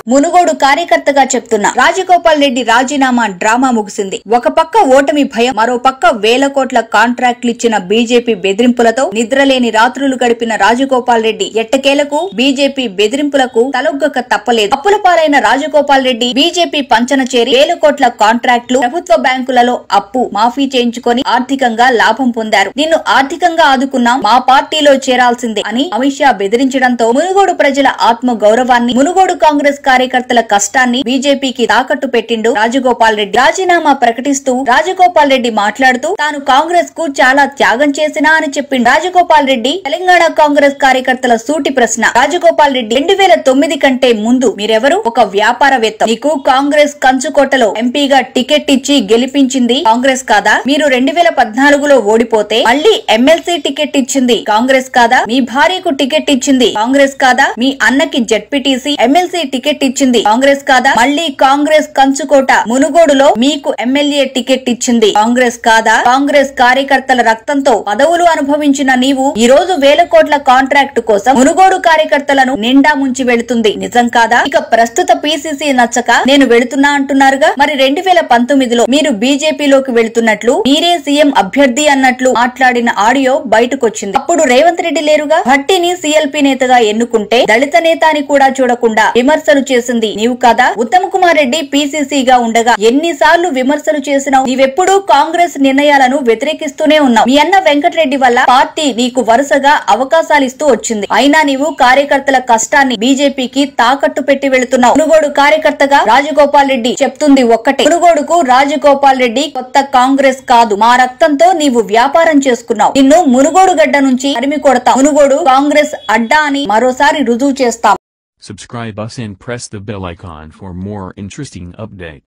మునుగోడు కార్యకర్తగా చెప్తున్న రాజగోపాల్ రెడ్డి రాజీనామా డ్రామా ముగిసింది ఒక పక్క ఓటమి భయం మరో పక్క వేల కోట్ల కాంట్రాక్ట్లు ఇచ్చిన బీజేపీ బెదిరింపులతో నిద్రలేని రాత్రులు గడిపిన రాజగోపాల్ రెడ్డి ఎట్టకేలకు బీజేపీ బెదిరింపులకు తలొగ్గక తప్పలేదు అప్పుల పాలైన రాజగోపాల్ రెడ్డి బీజేపీ పంచన చేరి వేల కోట్ల కాంట్రాక్టులు ప్రభుత్వ బ్యాంకులలో అప్పు మాఫీ చేయించుకొని ఆర్థికంగా లాభం పొందారు నిన్ను ఆర్థికంగా ఆదుకున్నాం మా పార్టీలో చేరాల్సిందే అని అమిత్ షా బెదిరించడంతో మునుగోడు ప్రజల ఆత్మ గౌరవాన్ని మునుగోడు కాంగ్రెస్ కార్యకర్తల కష్టాన్ని బీజేపీకి తాకట్టు పెట్టిండు రాజగోపాల్ రెడ్డి రాజీనామా ప్రకటిస్తూ రాజగోపాల్ రెడ్డి మాట్లాడుతూ తాను కాంగ్రెస్ కు చాలా త్యాగం చేసినా అని చెప్పిండు రాజగోపాల్ రెడ్డి తెలంగాణ కాంగ్రెస్ కార్యకర్తల సూటి ప్రశ్న రాజగోపాల్ రెడ్డి రెండు వేల తొమ్మిది కంటే ముందు మీరెవరు ఒక వ్యాపారవేత్త మీకు కాంగ్రెస్ కంచుకోటలో ఎంపీగా టికెట్ ఇచ్చి గెలిపించింది కాంగ్రెస్ కాదా మీరు రెండు వేల పద్నాలుగులో ఓడిపోతే మళ్ళీ ఎమ్మెల్సీ టికెట్ ఇచ్చింది కాంగ్రెస్ కాదా మీ భార్యకు టికెట్ ఇచ్చింది కాంగ్రెస్ కాదా మీ అన్నకి జడ్పీటీసీ ఎమ్మెల్సీ టికెట్ ఇచ్చింది కాంగ్రెస్ కాదా మళ్ళీ కాంగ్రెస్ కంచుకోట మునుగోడులో మీకు ఎమ్మెల్యే టికెట్ ఇచ్చింది కాంగ్రెస్ కాదా కాంగ్రెస్ కార్యకర్తల రక్తంతో పదవులు అనుభవించిన నీవు ఈ రోజు వేల కోట్ల కాంట్రాక్ట్ కోసం మునుగోడు కార్యకర్తలను నిండా ముంచి వెళుతుంది నిజం కాదా ఇక ప్రస్తుత పీసీసీ నచ్చక నేను వెళుతున్నా అంటున్నారుగా మరి రెండు వేల పంతొమ్మిదిలో మీరు బీజేపీలోకి వెళుతున్నట్లు మీరే సీఎం అభ్యర్థి అన్నట్లు మాట్లాడిన ఆడియో బయటకొచ్చింది అప్పుడు రేవంత్ రెడ్డి లేరుగా భట్టిని సీఎల్పీ నేతగా ఎన్నుకుంటే దళిత నేత అని కూడా చూడకుండా విమర్శలు చేసింది నీవు కాదా ఉత్తమ్ కుమార్ రెడ్డి పీసీసీగా ఉండగా ఎన్నిసార్లు విమర్శలు చేసినావు నీవెప్పుడూ కాంగ్రెస్ నిర్ణయాలను వ్యతిరేకిస్తూనే ఉన్నావు మీ అన్న వెంకటరెడ్డి వల్ల పార్టీ నీకు వరుసగా అవకాశాలు ఇస్తూ వచ్చింది అయినా నీవు కార్యకర్తల కష్టాన్ని బీజేపీకి తాకట్టు పెట్టి వెళుతున్నావు మునుగోడు కార్యకర్తగా రాజగోపాల్ రెడ్డి చెప్తుంది ఒక్కటే మునుగోడుకు రాజగోపాల్ రెడ్డి కొత్త కాంగ్రెస్ కాదు మా రక్తంతో నీవు వ్యాపారం చేసుకున్నావు నిన్ను మునుగోడు గడ్డ నుంచి తరిమి కొడతాం మునుగోడు కాంగ్రెస్ అడ్డా అని మరోసారి రుజువు చేస్తాం Subscribe us and press the bell icon for more interesting update.